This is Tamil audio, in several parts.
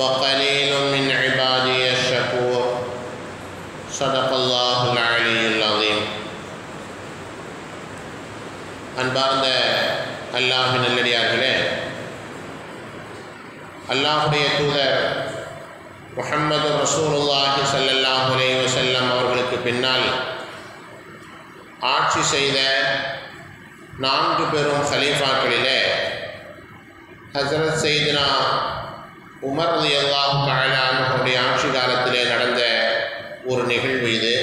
وقليل من عبادي الشكور صدق الله العلي العظيم அன்பார்ந்த அல்லாஹின் நல்லடியார்களே அல்லாஹுடைய தூதர் முஹம்மது ரசூலுல்லாஹி ஸல்லல்லாஹு அலைஹி வஸல்லம் அவர்களுக்கு பின்னால் ஆட்சி செய்த நான்கு பெரும் ஹலீஃபாக்களிலே ஹசரத் செய்தினா உமர் ரதி அல்லாஹு அவர்களுடைய ஆட்சி காலத்திலே நடந்த ஒரு நிகழ்வு இது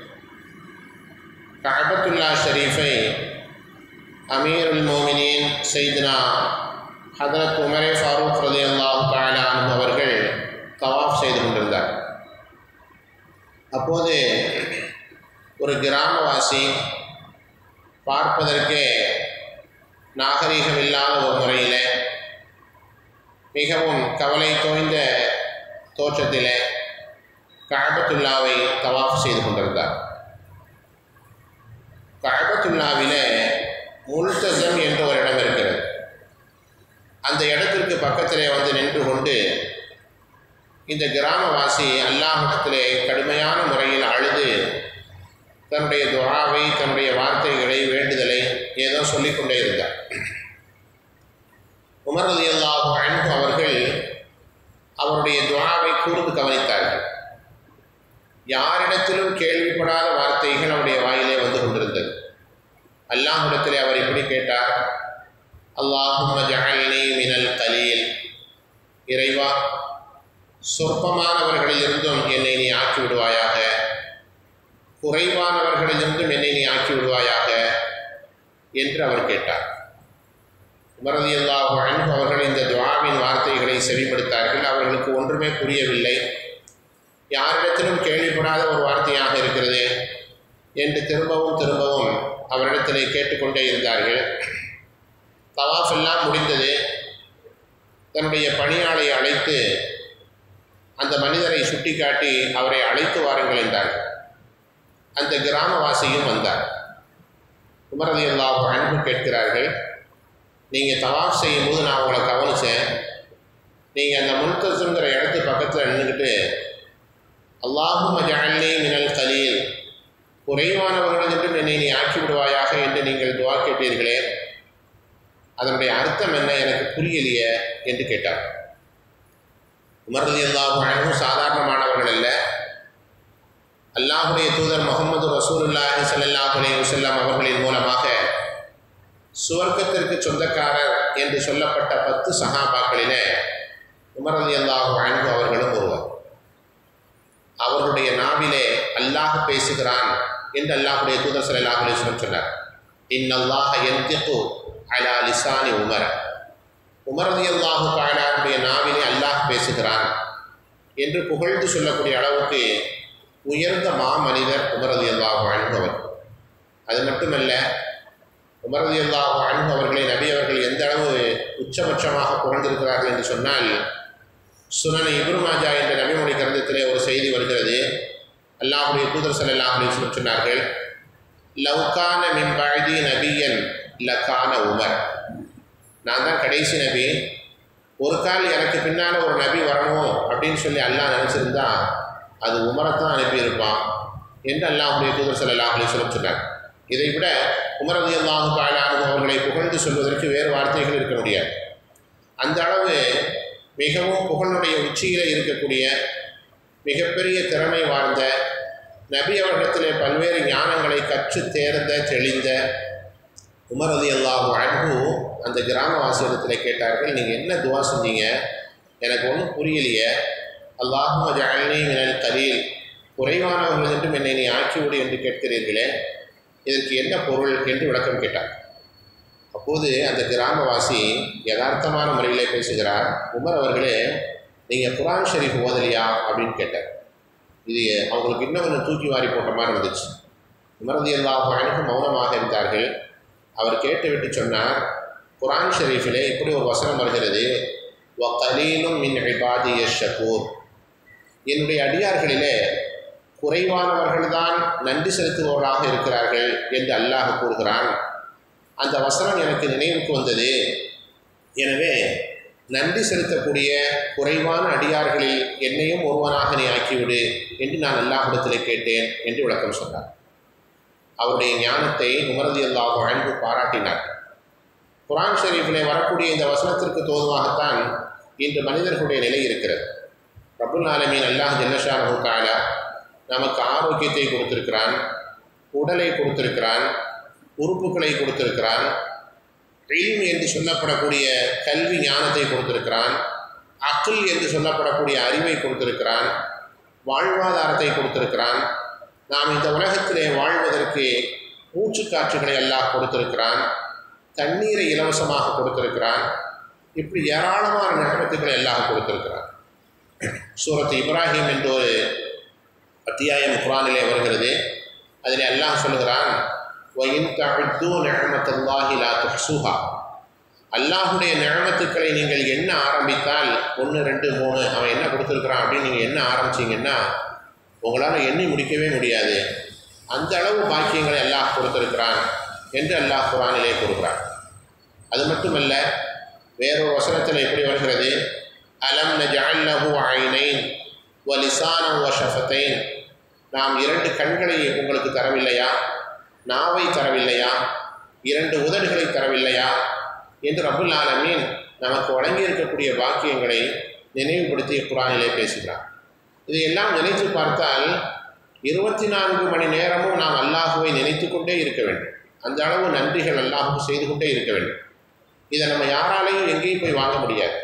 கஅபத்துல்லா ஷரீஃபை அமீருல் மோமினின் செய்தினா ஹதரத் உமரே ஃபாரூக் ரதி அல்லாஹு தாலானு அவர்கள் தவாஃப் செய்து கொண்டிருந்தார் அப்போது ஒரு கிராமவாசி பார்ப்பதற்கே நாகரீகம் இல்லாத ஒரு முறையில் மிகவும் கவலை தோய்ந்த தோற்றத்திலே கழபத்துல்லாவை தவாஃப் செய்து கொண்டிருந்தார் கழபத்துல்லாவிலே முல்தசம் என்ற ஒரு இடம் இருக்கிறது அந்த இடத்திற்கு பக்கத்திலே வந்து நின்று கொண்டு இந்த கிராமவாசி அல்லாஹிடத்திலே கடுமையான முறையில் அழுது தன்னுடைய துவாவை தன்னுடைய வார்த்தைகளை வேண்டுதலை ஏதோ சொல்லிக்கொண்டே இருந்தார் உமர் அலி அல்லாஹு அன்பு அவர்கள் அவருடைய துவாவை கூர்ந்து கவனித்தார்கள் யாரிடத்திலும் கேள்விப்படாத வார்த்தைகள் அவருடைய வாயிலே வந்து கொண்டிருந்தது அல்லாஹிடத்திலே அவர் இப்படி கேட்டார் அல்லாஹும் ஜஹல்னி மினல் கலீல் இறைவா சொற்பமானவர்களிலிருந்தும் என்னை நீ ஆக்கி விடுவாயாக குறைவானவர்களிலிருந்தும் என்னை நீ ஆக்கி விடுவாயாக என்று அவர் கேட்டார் உமரதி அல்லாஹு அன்பு அவர்கள் இந்த துவாவின் வார்த்தைகளை செவிப்படுத்தார்கள் அவர்களுக்கு ஒன்றுமே புரியவில்லை யாரிடத்திலும் கேள்விப்படாத ஒரு வார்த்தையாக இருக்கிறது என்று திரும்பவும் திரும்பவும் அவரிடத்திலே கேட்டுக்கொண்டே இருந்தார்கள் தவாஃப் எல்லாம் முடிந்தது தன்னுடைய பணியாளை அழைத்து அந்த மனிதரை சுட்டிக்காட்டி அவரை அழைத்து வாருங்கள் என்றார்கள் அந்த கிராமவாசியும் வந்தார் உமரதி அல்லாஹ் அன்பு கேட்கிறார்கள் நீங்கள் தவாஃப் செய்யும்போது நான் உங்களை கவனித்தேன் நீங்கள் அந்த முன்தசுங்கிற இடத்து பக்கத்தில் நின்றுக்கிட்டு அல்லாஹும் ஜாலி மினல் கலீல் குறைவானவர்களிடம் என்னை நீ ஆக்கி விடுவாயாக என்று நீங்கள் துவா கேட்டீர்களே அதனுடைய அர்த்தம் என்ன எனக்கு புரியலையே என்று கேட்டார் உமர்லி அல்லாஹு அழகும் சாதாரணமானவர்கள் அல்ல அல்லாஹுடைய தூதர் முகமது ரசூலுல்லாஹி சல்லாஹ் அலி வசல்லாம் அவர்களின் மூலமாக சுவர்க்கத்திற்கு சொந்தக்காரர் என்று சொல்லப்பட்ட பத்து சகாபாக்களிலே உமர் அலி அல்லாஹு அன்பு அவர்களும் ஒருவர் அவர்களுடைய நாவிலே அல்லாஹ் பேசுகிறான் என்று அல்லாஹுடைய தூதர் சல்லாஹ் அலிஸ்லம் சொன்னார் இன்னல்லாஹ எந்திக்கு அலா லிசானி உமர் உமர் அலி அல்லாஹு காயலாருடைய நாவிலே அல்லாஹ் பேசுகிறான் என்று புகழ்ந்து சொல்லக்கூடிய அளவுக்கு உயர்ந்த மாமனிதர் உமர் அலி அல்லாஹு அன்பவர் அது மட்டுமல்ல உமர் அலி அல்லாஹு அன்பு அவர்களை நபி அவர்கள் எந்த அளவு உச்சபட்சமாக புகழ்ந்திருக்கிறார்கள் என்று சொன்னால் சுனன இபுருமாஜா என்ற நபிமொழி கிரந்தத்திலே ஒரு செய்தி வருகிறது அல்லாஹுடைய தூதர் சல்லாஹ் அலிஸ்லம் சொன்னார்கள் லவ்கான மிம்பாழ்தி நபியன் லக்கான உமர் நான் தான் கடைசி நபி ஒரு கால் எனக்கு பின்னால் ஒரு நபி வரணும் அப்படின்னு சொல்லி அல்லாஹ் நினச்சிருந்தா அது உமரைத்தான் அனுப்பியிருப்பான் என்று அல்லாஹுடைய தூதர் சல்லாஹ் அலிஸ்லம் சொன்னார் இதை விட உமரது அல்லாஹு காலானது அவர்களை புகழ்ந்து சொல்வதற்கு வேறு வார்த்தைகள் இருக்க முடியாது அந்த அளவு மிகவும் புகழுடைய உச்சியில் இருக்கக்கூடிய மிகப்பெரிய திறமை வாழ்ந்த நபி அவர்களிடத்திலே பல்வேறு ஞானங்களை கற்று தேர்ந்த தெளிந்த உமர் அலி அல்லாஹு அன்பு அந்த கிராமவாசியிடத்தில் கேட்டார்கள் நீங்கள் என்ன துவா செஞ்சீங்க எனக்கு ஒன்றும் புரியலையே அல்லாஹும் ஜஅல்னி மினல் கலீல் குறைவானவர்கள் என்றும் என்னை நீ ஆக்கிவிடு என்று கேட்கிறீர்களே இதற்கு என்ன பொருள் என்று விளக்கம் கேட்டார் அப்போது அந்த கிராமவாசி யதார்த்தமான முறையிலே பேசுகிறார் உமர் அவர்களே நீங்கள் குரான் ஷரீஃப் ஓதலியா அப்படின்னு கேட்டார் இது அவங்களுக்கு இன்னும் கொஞ்சம் தூக்கி வாரி போட்ட மாதிரி இருந்துச்சு உமரதி எல்லா பயனுக்கும் மௌனமாக இருந்தார்கள் அவர் கேட்டுவிட்டு சொன்னார் குரான் ஷரீஃபிலே இப்படி ஒரு வசனம் வருகிறது வ கலீலும் மின் இபாதிய ஷகூர் என்னுடைய அடியார்களிலே குறைவானவர்கள்தான் நன்றி செலுத்துபவர்களாக இருக்கிறார்கள் என்று அல்லாஹ் கூறுகிறான் அந்த வசனம் எனக்கு நினைவுக்கு வந்தது எனவே நன்றி செலுத்தக்கூடிய குறைவான அடியார்களில் என்னையும் ஒருவனாக நீ ஆக்கிவிடு என்று நான் அல்லாஹிடத்தில் கேட்டேன் என்று விளக்கம் சொன்னார் அவருடைய ஞானத்தை உமரதி அல்லாஹ் அன்பு பாராட்டினார் குரான் ஷரீஃபிலே வரக்கூடிய இந்த வசனத்திற்கு தோதுவாகத்தான் இன்று மனிதர்களுடைய நிலை இருக்கிறது ரபுல் ஆலமீன் அல்லாஹ் ஜல்லஷானு தாலா நமக்கு ஆரோக்கியத்தை கொடுத்திருக்கிறான் உடலை கொடுத்திருக்கிறான் உறுப்புகளை கொடுத்திருக்கிறான் இல்ம் என்று சொல்லப்படக்கூடிய கல்வி ஞானத்தை கொடுத்திருக்கிறான் அக்குல் என்று சொல்லப்படக்கூடிய அறிவை கொடுத்திருக்கிறான் வாழ்வாதாரத்தை கொடுத்திருக்கிறான் நாம் இந்த உலகத்திலே வாழ்வதற்கு மூச்சு காற்றுகளை எல்லாம் கொடுத்திருக்கிறான் தண்ணீரை இலவசமாக கொடுத்திருக்கிறான் இப்படி ஏராளமான நிகழ்த்துக்களை எல்லாம் கொடுத்திருக்கிறான் சூரத் இப்ராஹிம் என்ற ஒரு அத்தியாயம் குரானிலே வருகிறது அதில் அல்லாஹ் சொல்கிறான் ஒயின் தழுத்து நிழமத்தல்லாஹி லா துஹ்சுஹா அல்லாஹுடைய நிழமத்துக்களை நீங்கள் என்ன ஆரம்பித்தால் ஒன்று ரெண்டு மூணு அவன் என்ன கொடுத்துருக்குறான் அப்படின்னு நீங்கள் என்ன ஆரம்பிச்சிங்கன்னா உங்களால் எண்ணி முடிக்கவே முடியாது அந்த அளவு பாக்கியங்களை அல்லாஹ் கொடுத்திருக்கிறான் என்று அல்லாஹ் குரானிலே கூறுகிறான் அது மட்டுமல்ல வேறொரு வசனத்தில் எப்படி வருகிறது அலம் நஜல்லஹு ஐனைன் வ லிசானம் வ ஷஃபத்தைன் நாம் இரண்டு கண்களை உங்களுக்கு தரவில்லையா நாவை தரவில்லையா இரண்டு உதடுகளை தரவில்லையா என்று ரபுல் ஆலமீன் நமக்கு வழங்கி இருக்கக்கூடிய பாக்கியங்களை நினைவுபடுத்தி குரானிலே பேசுகிறார் இதையெல்லாம் நினைத்து பார்த்தால் இருபத்தி நான்கு மணி நேரமும் நாம் அல்லாஹுவை நினைத்து கொண்டே இருக்க வேண்டும் அந்த அளவு நன்றிகள் அல்லாஹுக்கு செய்து கொண்டே இருக்க வேண்டும் இதை நம்ம யாராலையும் எங்கேயும் போய் வாங்க முடியாது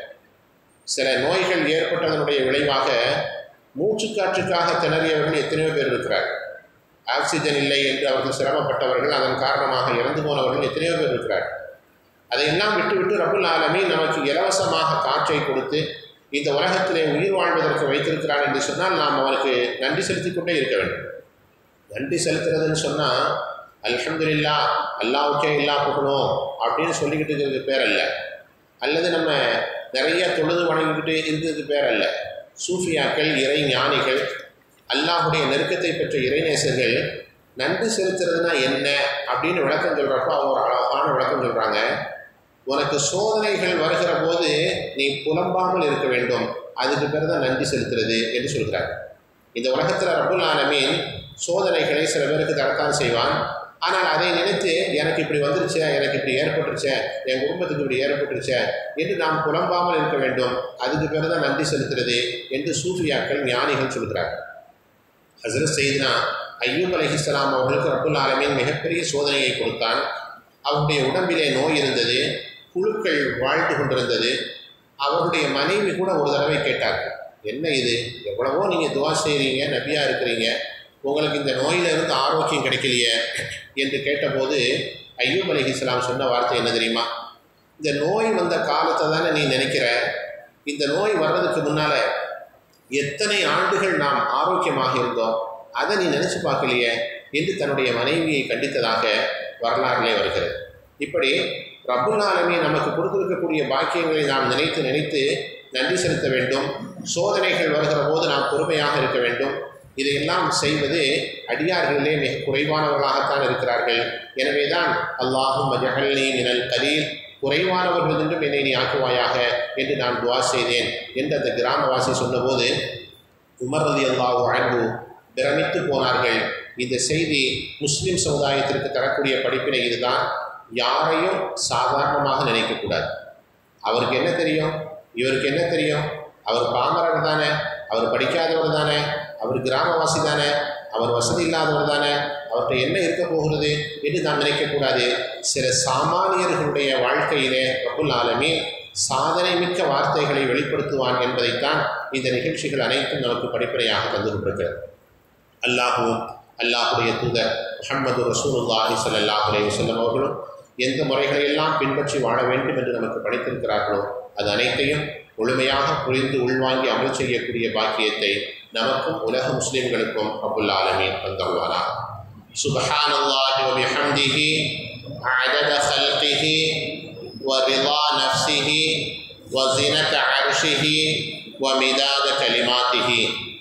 சில நோய்கள் ஏற்பட்டதனுடைய விளைவாக மூச்சுக்காற்றுக்காக திணறியவர்கள் எத்தனையோ பேர் இருக்கிறார் ஆக்சிஜன் இல்லை என்று அவர்கள் சிரமப்பட்டவர்கள் அதன் காரணமாக இறந்து போனவர்கள் எத்தனையோ பேர் இருக்கிறார் அதையெல்லாம் விட்டு விட்டு ரபுல் ஆலமி நமக்கு இலவசமாக காற்றை கொடுத்து இந்த உலகத்திலே உயிர் வாழ்வதற்கு வைத்திருக்கிறான் என்று சொன்னால் நாம் அவனுக்கு நன்றி செலுத்தி கொண்டே இருக்க வேண்டும் நன்றி செலுத்துறதுன்னு சொன்னால் அல்ஹம்துலில்லா அல்லாவுக்கே இல்லா போகணும் அப்படின்னு சொல்லிக்கிட்டு இருக்கிறது பேர் அல்ல அல்லது நம்ம நிறைய தொழுது வணங்கிக்கிட்டு இருந்ததுக்கு பேர் அல்ல சூஃபியாக்கள் இறை ஞானிகள் அல்லாஹுடைய நெருக்கத்தை பெற்ற இறைநேசர்கள் நன்றி செலுத்துறதுனா என்ன அப்படின்னு விளக்கம் சொல்கிறப்போ அவங்க ஒரு அழகான விளக்கம் சொல்கிறாங்க உனக்கு சோதனைகள் வருகிற போது நீ புலம்பாமல் இருக்க வேண்டும் அதுக்கு பேர் தான் நன்றி செலுத்துறது என்று சொல்கிறார் இந்த உலகத்தில் ரபுல் ஆலமீன் சோதனைகளை சில பேருக்கு தரத்தான் செய்வான் ஆனால் அதை நினைத்து எனக்கு இப்படி வந்துருச்சே எனக்கு இப்படி ஏற்பட்டுருச்சே என் குடும்பத்துக்கு இப்படி ஏற்பட்டுருச்சே என்று நாம் புலம்பாமல் இருக்க வேண்டும் அதுக்கு பேர் தான் நன்றி செலுத்துறது என்று சூஃபியாக்கள் ஞானிகள் சொல்கிறார் ஹசரத் செய்தினா ஐயூப் அலிஹிஸ்லாம் அவர்களுக்கு ரபுல் ஆலமீன் மிகப்பெரிய சோதனையை கொடுத்தான் அவருடைய உடம்பிலே நோய் இருந்தது புழுக்கள் வாழ்ந்து கொண்டிருந்தது அவருடைய மனைவி கூட ஒரு தடவை கேட்டார்கள் என்ன இது எவ்வளவோ நீங்கள் துவா செய்கிறீங்க நபியாக இருக்கிறீங்க உங்களுக்கு இந்த நோயிலிருந்து ஆரோக்கியம் கிடைக்கலையே என்று கேட்டபோது ஐயூப் அலி இஸ்லாம் சொன்ன வார்த்தை என்ன தெரியுமா இந்த நோய் வந்த காலத்தை தானே நீ நினைக்கிற இந்த நோய் வர்றதுக்கு முன்னால் எத்தனை ஆண்டுகள் நாம் ஆரோக்கியமாக இருந்தோம் அதை நீ நினச்சி பார்க்கலையே என்று தன்னுடைய மனைவியை கண்டித்ததாக வரலாறுலே வருகிறது இப்படி ரப்புல் ஆலமி நமக்கு கொடுத்திருக்கக்கூடிய பாக்கியங்களை நாம் நினைத்து நினைத்து நன்றி செலுத்த வேண்டும் சோதனைகள் வருகிற போது நாம் பொறுமையாக இருக்க வேண்டும் இதையெல்லாம் செய்வது அடியார்களிலே மிக குறைவானவர்களாகத்தான் இருக்கிறார்கள் எனவே தான் அல்லாஹும் மஜஹல்னி மினல் கலீல் குறைவானவர்கள் என்றும் என்னை நீ ஆக்குவாயாக என்று நான் துவா செய்தேன் என்று அந்த கிராமவாசி சொன்னபோது உமர் ரதி அல்லாஹு அன்பு பிரமித்து போனார்கள் இந்த செய்தி முஸ்லிம் சமுதாயத்திற்கு தரக்கூடிய படிப்பினை இதுதான் யாரையும் சாதாரணமாக நினைக்கக்கூடாது அவருக்கு என்ன தெரியும் இவருக்கு என்ன தெரியும் அவர் பாமரர் தானே அவர் படிக்காதவர் தானே அவர் கிராமவாசி தானே அவர் வசதி இல்லாதவர் தானே அவர்கிட்ட என்ன இருக்க போகிறது என்று நாம் நினைக்கக்கூடாது சில சாமானியர்களுடைய வாழ்க்கையிலே ரபுல் ஆலமி சாதனை மிக்க வார்த்தைகளை வெளிப்படுத்துவான் என்பதைத்தான் இந்த நிகழ்ச்சிகள் அனைத்தும் நமக்கு படிப்படையாக தந்து கொண்டிருக்கிறது அல்லாஹூ அல்லாஹுடைய தூதர் முகமது ரசூலுல்லாஹி ஸல்லல்லாஹு அலைஹி வஸல்லம் அவர்களும் எந்த முறைகளையெல்லாம் பின்பற்றி வாழ வேண்டும் என்று நமக்கு படித்திருக்கிறார்களோ அது அனைத்தையும் முழுமையாக புரிந்து உள்வாங்கி அமல் செய்யக்கூடிய பாக்கியத்தை நமக்கும் உலக முஸ்லிம்களுக்கும் அபுல் ஆலமீன் தந்தருவானா سبحان الله وبحمده عدد خلقه ورضا نفسه وزنة عرشه ومداد كلماته